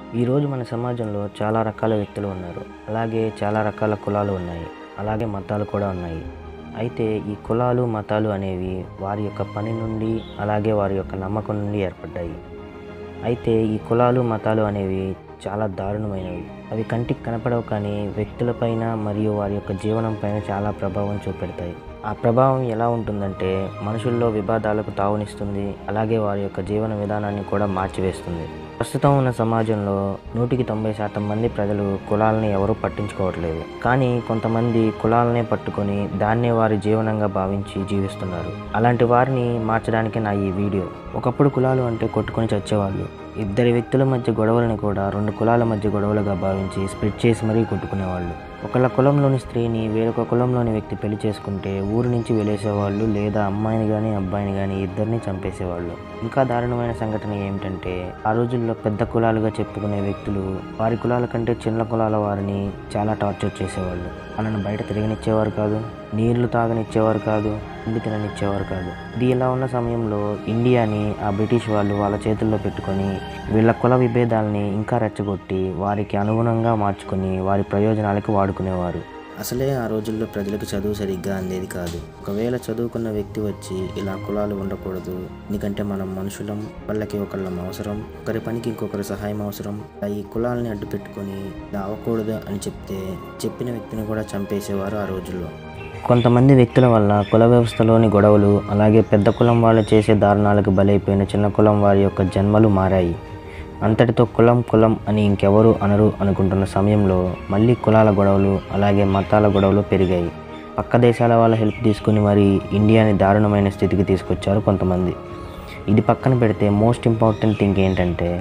ఈరోజు మన సమాజంలో చాలా రకాల వ్యక్తులు ఉన్నారు అలాగే చాలా రకాల కులాలు ఉన్నాయి అలాగే మతాలు కూడా ఉన్నాయి అయితే ఈ కులాలు మతాలు అనేవి వారి యొక్క పని నుండి అలాగే వారి యొక్క నమ్మకం నుండి ఏర్పడ్డాయి అయితే ఈ కులాలు మతాలు అనేవి చాలా దారుణమైనవి అవి కంటికి కనపడవు కానీ వ్యక్తులపైన మరియు వారి యొక్క జీవనం పైన చాలా ప్రభావం చూపెడతాయి ఆ ప్రభావం ఎలా ఉంటుందంటే మనుషుల్లో వివాదాలకు తావునిస్తుంది అలాగే వారి యొక్క జీవన విధానాన్ని కూడా మార్చివేస్తుంది ప్రస్తుతం ఉన్న సమాజంలో నూటికి తొంభై శాతం మంది ప్రజలు కులాలని ఎవరూ పట్టించుకోవట్లేదు కానీ కొంతమంది కులాలనే పట్టుకొని దాన్నే వారి జీవనంగా భావించి జీవిస్తున్నారు అలాంటి వారిని మార్చడానికి నా ఈ వీడియో ఒకప్పుడు కులాలు అంటే కొట్టుకొని చచ్చేవాళ్ళు ఇద్దరి వ్యక్తుల మధ్య గొడవలను కూడా రెండు కులాల మధ్య గొడవలుగా భావించి స్ప్లిట్ చేసి మరీ కొట్టుకునేవాళ్ళు ఒకళ్ళ కులంలోని స్త్రీని వేరొక కులంలోని వ్యక్తి పెళ్లి చేసుకుంటే ఊరు నుంచి వెలేసేవాళ్ళు లేదా అమ్మాయిని కానీ అబ్బాయిని కానీ ఇద్దరిని చంపేసేవాళ్ళు ఇంకా దారుణమైన సంఘటన ఏమిటంటే ఆ రోజుల్లో పెద్ద కులాలుగా చెప్పుకునే వ్యక్తులు వారి కులాల కంటే చిన్న కులాల వారిని చాలా టార్చర్ చేసేవాళ్ళు వాళ్ళని బయట తిరగనిచ్చేవారు కాదు నీళ్లు తాగనిచ్చేవారు కాదు తిండి తిననిచ్చేవారు కాదు ఇది ఇలా ఉన్న సమయంలో ఇండియాని ఆ బ్రిటిష్ వాళ్ళు వాళ్ళ చేతుల్లో పెట్టుకొని వీళ్ళ కుల విభేదాలని ఇంకా రెచ్చగొట్టి వారికి అనుగుణంగా మార్చుకొని వారి ప్రయోజనాలకు వాడుకునేవారు అసలే ఆ రోజుల్లో ప్రజలకు చదువు సరిగ్గా అందేది కాదు ఒకవేళ చదువుకున్న వ్యక్తి వచ్చి ఇలా కులాలు ఉండకూడదు ఎందుకంటే మనం మనుషులం వాళ్ళకి ఒకళ్ళం అవసరం ఒకరి పనికి ఇంకొకరి సహాయం అవసరం ఈ కులాలని అడ్డు పెట్టుకొని ఇలా అవ్వకూడదు అని చెప్తే చెప్పిన వ్యక్తిని కూడా చంపేసేవారు ఆ రోజుల్లో కొంతమంది వ్యక్తుల వల్ల కుల వ్యవస్థలోని గొడవలు అలాగే పెద్ద కులం వాళ్ళు చేసే దారుణాలకు బలైపోయిన చిన్న కులం వారి యొక్క జన్మలు మారాయి అంతటితో కులం కులం అని ఇంకెవరు అనరు అనుకుంటున్న సమయంలో మళ్ళీ కులాల గొడవలు అలాగే మతాల గొడవలు పెరిగాయి పక్క దేశాల వాళ్ళ హెల్ప్ తీసుకుని మరి ఇండియాని దారుణమైన స్థితికి తీసుకొచ్చారు కొంతమంది ఇది పక్కన పెడితే మోస్ట్ ఇంపార్టెంట్ థింగ్ ఏంటంటే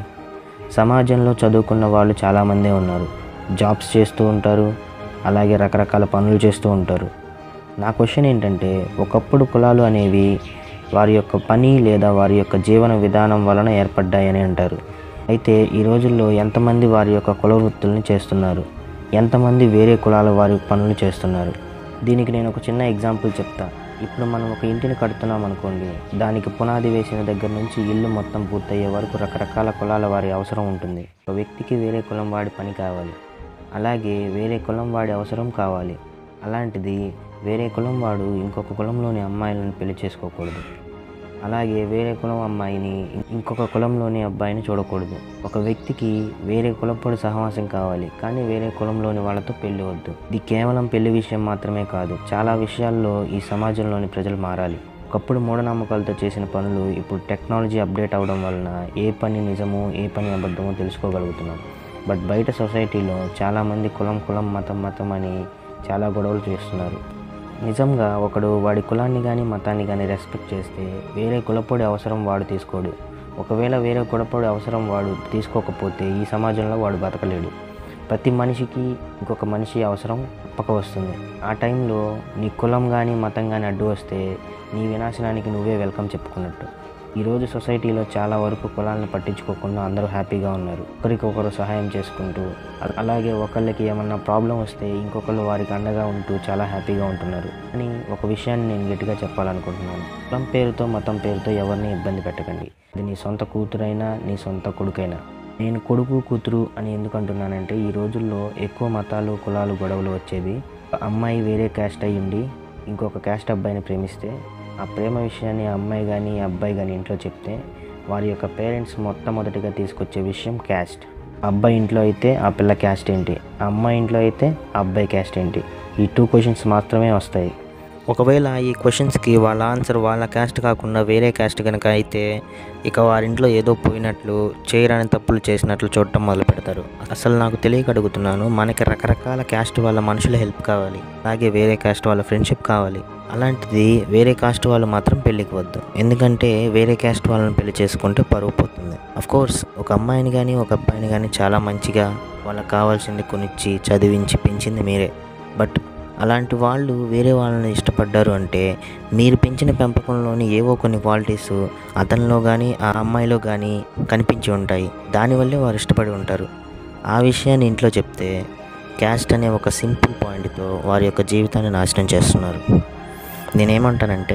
సమాజంలో చదువుకున్న వాళ్ళు చాలామందే ఉన్నారు జాబ్స్ చేస్తూ ఉంటారు అలాగే రకరకాల పనులు చేస్తూ ఉంటారు నా క్వశ్చన్ ఏంటంటే ఒకప్పుడు కులాలు అనేవి వారి యొక్క పని లేదా వారి యొక్క జీవన విధానం వలన ఏర్పడ్డాయని అంటారు అయితే ఈ రోజుల్లో ఎంతమంది వారి యొక్క కుల వృత్తుల్ని చేస్తున్నారు ఎంతమంది వేరే కులాల వారి పనులు చేస్తున్నారు దీనికి నేను ఒక చిన్న ఎగ్జాంపుల్ చెప్తా ఇప్పుడు మనం ఒక ఇంటిని కడుతున్నాం అనుకోండి దానికి పునాది వేసిన దగ్గర నుంచి ఇల్లు మొత్తం పూర్తయ్యే వరకు రకరకాల కులాల వారి అవసరం ఉంటుంది ఒక వ్యక్తికి వేరే కులం వాడి పని కావాలి అలాగే వేరే కులం వాడి అవసరం కావాలి అలాంటిది వేరే కులం వాడు ఇంకొక కులంలోని అమ్మాయిలను పెళ్లి చేసుకోకూడదు అలాగే వేరే కులం అమ్మాయిని ఇంకొక కులంలోని అబ్బాయిని చూడకూడదు ఒక వ్యక్తికి వేరే కులపోడు సహవాసం కావాలి కానీ వేరే కులంలోని వాళ్ళతో పెళ్లి వద్దు ఇది కేవలం పెళ్లి విషయం మాత్రమే కాదు చాలా విషయాల్లో ఈ సమాజంలోని ప్రజలు మారాలి ఒకప్పుడు మూఢనమ్మకాలతో చేసిన పనులు ఇప్పుడు టెక్నాలజీ అప్డేట్ అవడం వలన ఏ పని నిజమో ఏ పని అబద్ధమో తెలుసుకోగలుగుతున్నాం బట్ బయట సొసైటీలో చాలామంది కులం కులం మతం మతం అని చాలా గొడవలు చేస్తున్నారు నిజంగా ఒకడు వాడి కులాన్ని కానీ మతాన్ని కానీ రెస్పెక్ట్ చేస్తే వేరే కులపొడి అవసరం వాడు తీసుకోడు ఒకవేళ వేరే కులపొడి అవసరం వాడు తీసుకోకపోతే ఈ సమాజంలో వాడు బతకలేడు ప్రతి మనిషికి ఇంకొక మనిషి అవసరం తప్పక వస్తుంది ఆ టైంలో నీ కులం కానీ మతం కానీ అడ్డు వస్తే నీ వినాశనానికి నువ్వే వెల్కమ్ చెప్పుకున్నట్టు ఈరోజు సొసైటీలో చాలా వరకు కులాలను పట్టించుకోకుండా అందరూ హ్యాపీగా ఉన్నారు ఒకరికొకరు సహాయం చేసుకుంటూ అ- అలాగే ఒకళ్ళకి ఏమన్నా ప్రాబ్లం వస్తే ఇంకొకళ్ళు వారికి అండగా ఉంటూ చాలా హ్యాపీగా ఉంటున్నారు అని ఒక విషయాన్ని నేను గట్టిగా చెప్పాలనుకుంటున్నాను కులం పేరుతో మతం పేరుతో ఎవరిని ఇబ్బంది పెట్టకండి ఇది నీ సొంత కూతురైనా నీ సొంత కొడుకైనా నేను కొడుకు కూతురు అని ఎందుకు అంటున్నానంటే ఈ రోజుల్లో ఎక్కువ మతాలు కులాలు గొడవలు వచ్చేది ఒక అమ్మాయి వేరే క్యాస్ట్ అయ్యి ఉండి ఇంకొక క్యాస్ట్ అబ్బాయిని ప్రేమిస్తే ఆ ప్రేమ విషయాన్ని ఆ అమ్మాయి కానీ ఆ అబ్బాయి కానీ ఇంట్లో చెప్తే వారి యొక్క పేరెంట్స్ మొట్టమొదటిగా తీసుకొచ్చే విషయం క్యాస్ట్ ఆ అబ్బాయి ఇంట్లో అయితే ఆ పిల్ల క్యాస్ట్ ఏంటి ఆ అమ్మాయి ఇంట్లో అయితే ఆ అబ్బాయి క్యాస్ట్ ఏంటి ఈ టూ క్వశ్చన్స్ మాత్రమే వస్తాయి ఒకవేళ ఈ క్వశ్చన్స్కి వాళ్ళ ఆన్సర్ వాళ్ళ క్యాస్ట్ కాకుండా వేరే క్యాస్ట్ కనుక అయితే ఇక వారింట్లో ఏదో పోయినట్లు చేయరాని తప్పులు చేసినట్లు చూడటం మొదలు పెడతారు అసలు నాకు తెలియక అడుగుతున్నాను మనకి రకరకాల క్యాస్ట్ వాళ్ళ మనుషుల హెల్ప్ కావాలి అలాగే వేరే క్యాస్ట్ వాళ్ళ ఫ్రెండ్షిప్ కావాలి అలాంటిది వేరే కాస్ట్ వాళ్ళు మాత్రం పెళ్ళికి వద్దు ఎందుకంటే వేరే క్యాస్ట్ వాళ్ళని పెళ్లి చేసుకుంటే పరువు పోతుంది అఫ్ కోర్స్ ఒక అమ్మాయిని కానీ ఒక అబ్బాయిని కానీ చాలా మంచిగా వాళ్ళకి కావాల్సింది కొనిచ్చి చదివించి పెంచింది మీరే బట్ అలాంటి వాళ్ళు వేరే వాళ్ళని ఇష్టపడ్డారు అంటే మీరు పెంచిన పెంపకంలోని ఏవో కొన్ని క్వాలిటీస్ అతనిలో కానీ ఆ అమ్మాయిలో కానీ కనిపించి ఉంటాయి దానివల్లే వారు ఇష్టపడి ఉంటారు ఆ విషయాన్ని ఇంట్లో చెప్తే క్యాస్ట్ అనే ఒక సింపుల్ పాయింట్తో వారి యొక్క జీవితాన్ని నాశనం చేస్తున్నారు నేనేమంటానంటే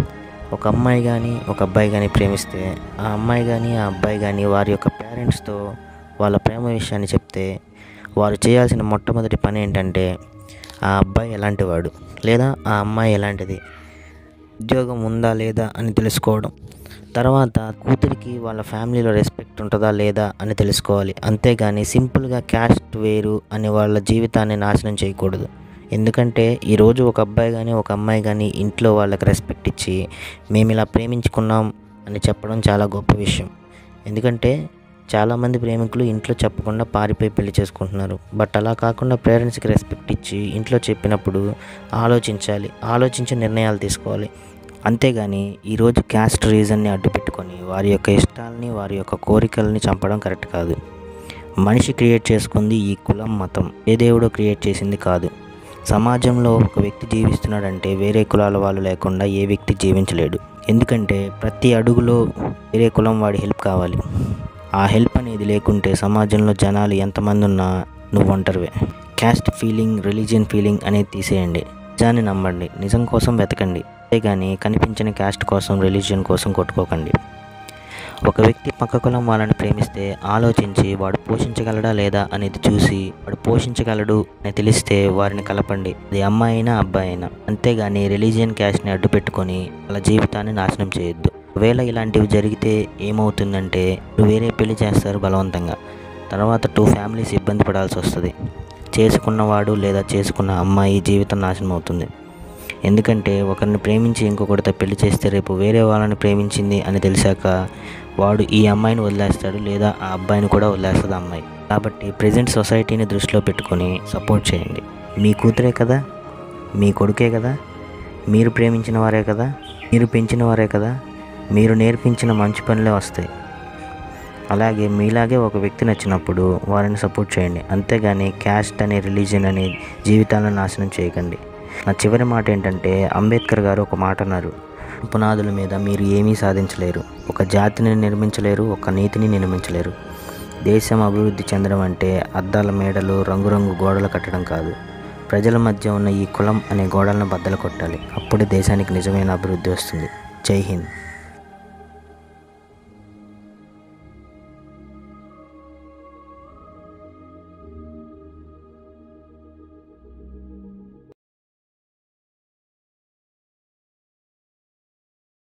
ఒక అమ్మాయి కానీ ఒక అబ్బాయి కానీ ప్రేమిస్తే ఆ అమ్మాయి కానీ ఆ అబ్బాయి కానీ వారి యొక్క పేరెంట్స్తో వాళ్ళ ప్రేమ విషయాన్ని చెప్తే వారు చేయాల్సిన మొట్టమొదటి పని ఏంటంటే ఆ అబ్బాయి ఎలాంటివాడు లేదా ఆ అమ్మాయి ఎలాంటిది ఉద్యోగం ఉందా లేదా అని తెలుసుకోవడం తర్వాత కూతురికి వాళ్ళ ఫ్యామిలీలో రెస్పెక్ట్ ఉంటుందా లేదా అని తెలుసుకోవాలి అంతేగాని సింపుల్గా క్యాస్ట్ వేరు అని వాళ్ళ జీవితాన్ని నాశనం చేయకూడదు ఎందుకంటే ఈరోజు ఒక అబ్బాయి కానీ ఒక అమ్మాయి కానీ ఇంట్లో వాళ్ళకి రెస్పెక్ట్ ఇచ్చి మేము ఇలా ప్రేమించుకున్నాం అని చెప్పడం చాలా గొప్ప విషయం ఎందుకంటే చాలామంది ప్రేమికులు ఇంట్లో చెప్పకుండా పారిపోయి పెళ్లి చేసుకుంటున్నారు బట్ అలా కాకుండా పేరెంట్స్కి రెస్పెక్ట్ ఇచ్చి ఇంట్లో చెప్పినప్పుడు ఆలోచించాలి ఆలోచించి నిర్ణయాలు తీసుకోవాలి అంతేగాని ఈరోజు క్యాస్ట్ రీజన్ని అడ్డు పెట్టుకొని వారి యొక్క ఇష్టాలని వారి యొక్క కోరికల్ని చంపడం కరెక్ట్ కాదు మనిషి క్రియేట్ చేసుకుంది ఈ కులం మతం ఏ దేవుడో క్రియేట్ చేసింది కాదు సమాజంలో ఒక వ్యక్తి జీవిస్తున్నాడంటే వేరే కులాల వాళ్ళు లేకుండా ఏ వ్యక్తి జీవించలేడు ఎందుకంటే ప్రతి అడుగులో వేరే కులం వాడి హెల్ప్ కావాలి ఆ హెల్ప్ అనేది లేకుంటే సమాజంలో జనాలు ఎంతమంది ఉన్నా నువ్వు ఒంటరివే క్యాస్ట్ ఫీలింగ్ రిలీజియన్ ఫీలింగ్ అనేది తీసేయండి నిజాన్ని నమ్మండి నిజం కోసం వెతకండి అంతేగాని కనిపించిన క్యాస్ట్ కోసం రిలీజియన్ కోసం కొట్టుకోకండి ఒక వ్యక్తి పక్క కులం వాళ్ళని ప్రేమిస్తే ఆలోచించి వాడు పోషించగలడా లేదా అనేది చూసి వాడు పోషించగలడు అని తెలిస్తే వారిని కలపండి అది అమ్మాయి అయినా అబ్బాయి అయినా అంతేగాని రిలీజియన్ క్యాస్ట్ని అడ్డు పెట్టుకొని వాళ్ళ జీవితాన్ని నాశనం చేయొద్దు ఒకవేళ ఇలాంటివి జరిగితే ఏమవుతుందంటే మీరు వేరే పెళ్లి చేస్తారు బలవంతంగా తర్వాత టూ ఫ్యామిలీస్ ఇబ్బంది పడాల్సి వస్తుంది చేసుకున్నవాడు లేదా చేసుకున్న అమ్మాయి జీవితం నాశనం అవుతుంది ఎందుకంటే ఒకరిని ప్రేమించి ఇంకొకరితో పెళ్లి చేస్తే రేపు వేరే వాళ్ళని ప్రేమించింది అని తెలిసాక వాడు ఈ అమ్మాయిని వదిలేస్తాడు లేదా ఆ అబ్బాయిని కూడా వదిలేస్తుంది ఆ అమ్మాయి కాబట్టి ప్రజెంట్ సొసైటీని దృష్టిలో పెట్టుకొని సపోర్ట్ చేయండి మీ కూతురే కదా మీ కొడుకే కదా మీరు ప్రేమించిన వారే కదా మీరు పెంచిన వారే కదా మీరు నేర్పించిన మంచి పనులే వస్తాయి అలాగే మీలాగే ఒక వ్యక్తి నచ్చినప్పుడు వారిని సపోర్ట్ చేయండి అంతేగాని క్యాస్ట్ అనే రిలీజియన్ అనే జీవితాలను నాశనం చేయకండి నా చివరి మాట ఏంటంటే అంబేద్కర్ గారు ఒక మాట అన్నారు పునాదుల మీద మీరు ఏమీ సాధించలేరు ఒక జాతిని నిర్మించలేరు ఒక నీతిని నిర్మించలేరు దేశం అభివృద్ధి చెందడం అంటే అద్దాల మేడలు రంగురంగు గోడలు కట్టడం కాదు ప్రజల మధ్య ఉన్న ఈ కులం అనే గోడలను బద్దలు కొట్టాలి అప్పుడే దేశానికి నిజమైన అభివృద్ధి వస్తుంది జై హింద్